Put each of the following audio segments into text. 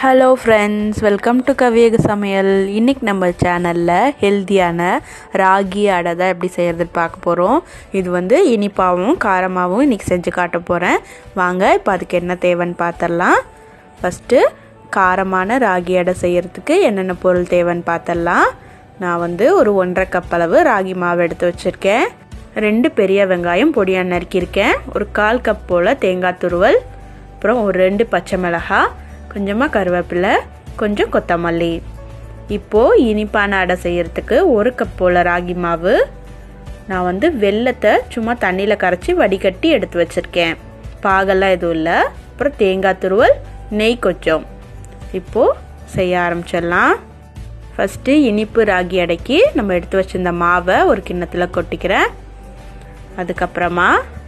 hello friends welcome to Kaviyaga Samayal இன்றைக்கி நம்ம சேனலில் ஹெல்த்தியான ராகி அடை தான் எப்படி செய்கிறதுன்னு பார்க்க போகிறோம் இது வந்து இனிப்பாகவும் காரமாகவும் இன்றைக்கி செஞ்சு காட்ட போகிறேன் வாங்க இப்போ அதுக்கு என்ன தேவைன்னு பார்த்துடலாம் ஃபஸ்ட்டு காரமான ராகி அடை செய்கிறதுக்கு என்னென்ன பொருள் தேவைன்னு பார்த்துடலாம் நான் வந்து ஒரு ஒன்றரை கப் அளவு ராகி மாவு எடுத்து வச்சுருக்கேன் ரெண்டு பெரிய வெங்காயம் பொடியாக நறுக்கியிருக்கேன் ஒரு கால் கப் போல் தேங்காய் துருவல் அப்புறம் ஒரு ரெண்டு பச்சை மிளகாய் கொஞ்சமாக கருவேப்பிலை கொஞ்சம் கொத்தமல்லி இப்போது இனிப்பான அடை செய்கிறதுக்கு ஒரு கப் போல் ராகி மாவு நான் வந்து வெள்ளத்தை சும்மா தண்ணியில் கரைச்சி வடிகட்டி எடுத்து வச்சுருக்கேன் பாகெல்லாம் எதுவும் இல்லை அப்புறம் தேங்காய் துருவல் நெய் கொஞ்சம் இப்போது செய்ய ஆரம்பிச்சிடலாம் ஃபஸ்ட்டு இனிப்பு ராகி அடைக்கி நம்ம எடுத்து வச்சிருந்த மாவை ஒரு கிண்ணத்தில் கொட்டிக்கிறேன் அதுக்கப்புறமா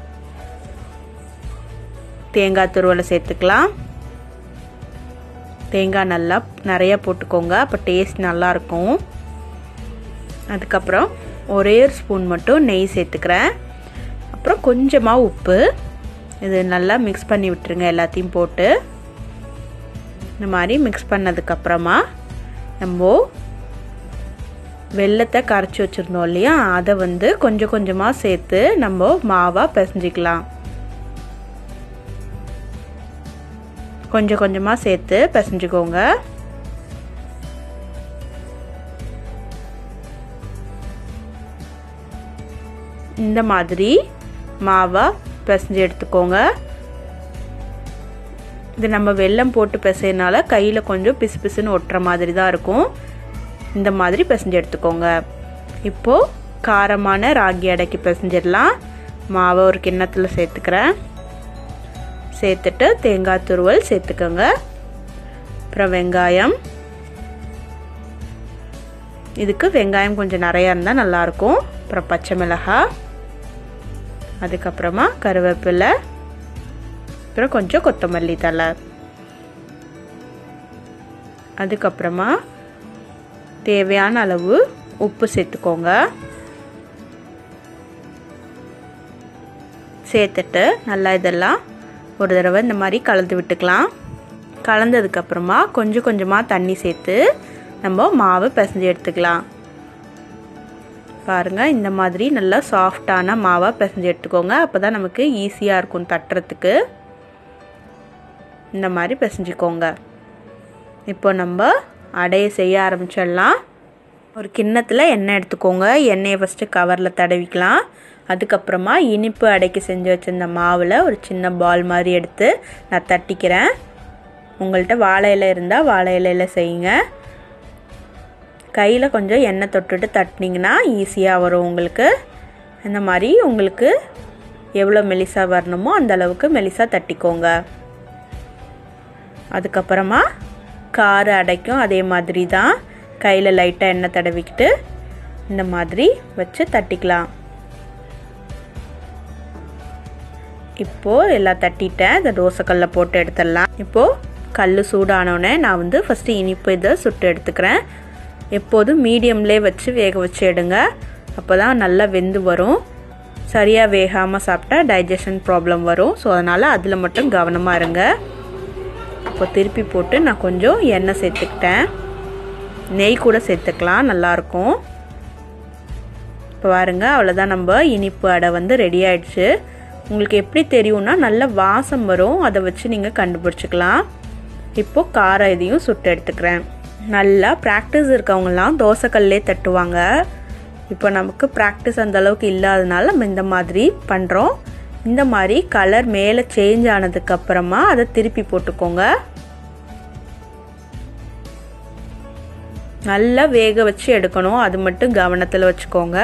தேங்காய் துருவலை சேர்த்துக்கலாம் தேங்காய் நல்லா நிறையா போட்டுக்கோங்க அப்போ டேஸ்ட் நல்லாயிருக்கும் அதுக்கப்புறம் ஒரே ஒரு ஸ்பூன் மட்டும் நெய் சேர்த்துக்கிறேன் அப்புறம் கொஞ்சமாக உப்பு இது நல்லா மிக்ஸ் பண்ணி விட்டுருங்க எல்லாத்தையும் போட்டு இந்த மாதிரி மிக்ஸ் பண்ணதுக்கப்புறமா நம்ம வெள்ளத்தை கரைச்சி வச்சுருந்தோம் இல்லையா அதை வந்து கொஞ்சம் கொஞ்சமாக சேர்த்து நம்ம மாவாக பிசைஞ்சிக்கலாம் கொஞ்சம் கொஞ்சமாக சேர்த்து பிசைஞ்சுக்கோங்க இந்த மாதிரி மாவை பிசைஞ்சு எடுத்துக்கோங்க இது நம்ம வெல்லம் போட்டு பிசைனால கையில் கொஞ்சம் பிசு பிசுன்னு ஒட்டுற மாதிரி தான் இருக்கும் இந்த மாதிரி பிசைஞ்சு எடுத்துக்கோங்க இப்போது காரமான ராகி அடைக்கி பிசைஞ்சிடலாம் மாவை ஒரு கிண்ணத்தில் சேர்த்துக்கிறேன் சேர்த்துட்டு தேங்காய் துருவல் சேர்த்துக்கோங்க அப்புறம் வெங்காயம் இதுக்கு வெங்காயம் கொஞ்சம் நிறையா இருந்தால் நல்லாயிருக்கும் அப்புறம் பச்சை மிளகாய் அதுக்கப்புறமா கருவேப்பிலை அப்புறம் கொஞ்சம் கொத்தமல்லி தலை அதுக்கப்புறமா தேவையான அளவு உப்பு சேர்த்துக்கோங்க சேர்த்துட்டு நல்லா இதெல்லாம் ஒரு தடவை இந்த மாதிரி கலந்து விட்டுக்கலாம் கலந்ததுக்கப்புறமா கொஞ்சம் கொஞ்சமாக தண்ணி சேர்த்து நம்ம மாவு பிசைஞ்சு எடுத்துக்கலாம் பாருங்கள் இந்த மாதிரி நல்லா சாஃப்டான மாவாக பிசைஞ்சு எடுத்துக்கோங்க அப்போ தான் நமக்கு ஈஸியாக இருக்கும் தட்டுறதுக்கு இந்த மாதிரி பிசைஞ்சிக்கோங்க இப்போ நம்ம அடையை செய்ய ஆரம்பிச்சிடலாம் ஒரு கிண்ணத்தில் எண்ணெய் எடுத்துக்கோங்க எண்ணெயை ஃபஸ்ட்டு கவரில் தடவிக்கலாம் அதுக்கப்புறமா இனிப்பு அடைக்கி செஞ்சு வச்சுருந்த மாவில் ஒரு சின்ன பால் மாதிரி எடுத்து நான் தட்டிக்கிறேன் உங்கள்கிட்ட வாழை இலை இருந்தால் வாழை இலையில் செய்யுங்க கையில் கொஞ்சம் எண்ணெய் தொட்டுட்டு தட்டினீங்கன்னா ஈஸியாக வரும் உங்களுக்கு இந்த மாதிரி உங்களுக்கு எவ்வளோ மெலிசாக வரணுமோ அந்த அளவுக்கு மெலிசாக தட்டிக்கோங்க அதுக்கப்புறமா கார் அடைக்கும் அதே மாதிரி தான் கையில் லைட்டாக எண்ணெய் தடவிக்கிட்டு இந்த மாதிரி வச்சு தட்டிக்கலாம் இப்போது எல்லாம் தட்டிட்டேன் இந்த தோசைக்கல்ல போட்டு எடுத்துடலாம் இப்போது கல் சூடானோடனே நான் வந்து ஃபஸ்ட்டு இனிப்பு இதை சுட்டு எடுத்துக்கிறேன் எப்போதும் மீடியம்லே வச்சு வேக வச்சு எடுங்க அப்போ தான் நல்லா வெந்து வரும் சரியாக வேகாமல் சாப்பிட்டா டைஜஷன் ப்ராப்ளம் வரும் ஸோ அதனால் அதில் மட்டும் கவனமாக இருங்க இப்போ திருப்பி போட்டு நான் கொஞ்சம் எண்ணெய் சேர்த்துக்கிட்டேன் நெய் கூட சேர்த்துக்கலாம் நல்லாயிருக்கும் இப்போ பாருங்க அவ்வளோதான் நம்ம இனிப்பு அடை வந்து ரெடி ஆயிடுச்சு உங்களுக்கு எப்படி தெரியும்னா நல்ல வாசம் வரும் அதை வச்சு நீங்கள் கண்டுபிடிச்சிக்கலாம் இப்போது காரம் இதையும் சுட்டு எடுத்துக்கிறேன் நல்லா ப்ராக்டிஸ் இருக்கவங்கலாம் தோசைக்கல்லே தட்டுவாங்க இப்போ நமக்கு ப்ராக்டிஸ் அந்த அளவுக்கு இல்லாதனால நம்ம இந்த மாதிரி பண்ணுறோம் இந்த மாதிரி கலர் மேலே சேஞ்ச் ஆனதுக்கப்புறமா அதை திருப்பி போட்டுக்கோங்க நல்லா வேக வச்சு எடுக்கணும் அது மட்டும் கவனத்தில் வச்சுக்கோங்க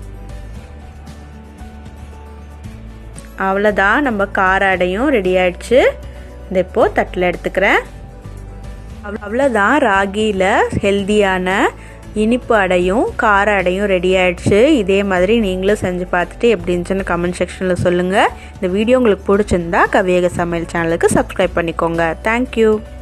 அவ்வளோதான் நம்ம கார அடையும் ரெடி ஆயிடுச்சு இந்த இப்போது தட்டில் எடுத்துக்கிறேன் அவ்வளோதான் ராகியில் ஹெல்த்தியான இனிப்பு அடையும் கார அடையும் ரெடி ஆயிடுச்சு இதே மாதிரி நீங்களும் செஞ்சு பார்த்துட்டு எப்படி இருந்துச்சுன்னு கமெண்ட் செக்ஷனில் சொல்லுங்கள் இந்த வீடியோ உங்களுக்கு பிடிச்சிருந்தா கவியக சமையல் சேனலுக்கு சப்ஸ்கிரைப் பண்ணிக்கோங்க தேங்க்யூ